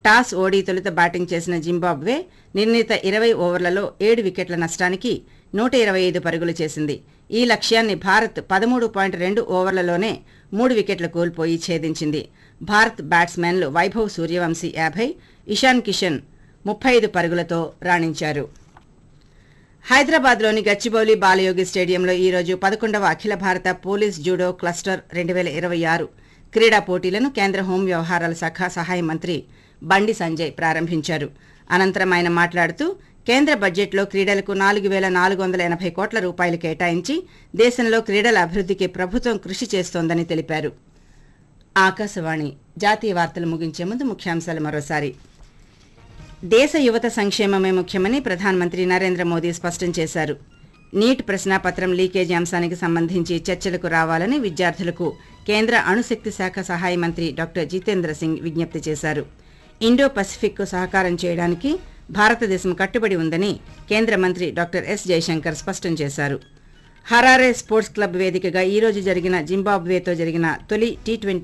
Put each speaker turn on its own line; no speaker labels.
toss ఓడి తొలుత batting చేసిన Zimbabwe నిర్ణీత ఇరవై ఓవర్లలో ఏడు వికెట్ల నష్టానికి నూట ఇరవై ఐదు పరుగులు చేసింది ఈ లక్ష్యాన్ని భారత్ పదమూడు పాయింట్ రెండు ఓవర్లలోనే మూడు వికెట్లు కోల్పోయి ఛేదించింది భారత్ బ్యాట్స్మెన్లు వైభవ్ సూర్యవంశీ యాభై ఇషాన్ కిషన్ ముప్పై ఐదు పరుగులతో రాణించారు హైదరాబాద్లోని గచ్చిబౌలి బాలయోగి స్టేడియంలో ఈ రోజు పదకొండవ అఖిల భారత పోలీస్ జూడో క్లస్టర్ రెండు వేల ఇరవై ఆరు క్రీడా పోటీలను కేంద్ర హోం వ్యవహారాల శాఖ సహాయ మంత్రి బండి సంజయ్ ప్రారంభించారు అనంతరం ఆయన మాట్లాడుతూ కేంద్ర బడ్జెట్లో క్రీడలకు నాలుగు వేల నాలుగు వందల ఎనభై కోట్ల రూపాయలు కేటాయించి దేశంలో క్రీడల అభివృద్ధికి ప్రభుత్వం కృషి చేస్తోందని తెలిపారు ఆకాశవాణి జాతీయ వార్తలు ముగించే ముందు ముఖ్యాంశాలు మరోసారి దేశ యువత సంక్షేమమే ముఖ్యమని ప్రధానమంత్రి నరేంద్ర మోదీ స్పష్టం చేశారు నీట్ ప్రశ్నాపత్రం లీకేజీ అంశానికి సంబంధించి చర్చలకు రావాలని విద్యార్థులకు కేంద్ర అణుశక్తి శాఖ సహాయ మంత్రి డాక్టర్ జితేంద్ర సింగ్ విజ్ఞప్తి చేశారు ఇండో పసిఫిక్ సహకారం చేయడానికి భారతదేశం కట్టుబడి ఉందని కేంద్ర మంత్రి డాక్టర్ ఎస్ జయశంకర్ స్పష్టం చేశారు హరారే స్పోర్ట్స్ క్లబ్ వేదికగా ఈ రోజు జరిగిన జింబాబ్వేతో జరిగిన తొలి టీ ట్వంటీ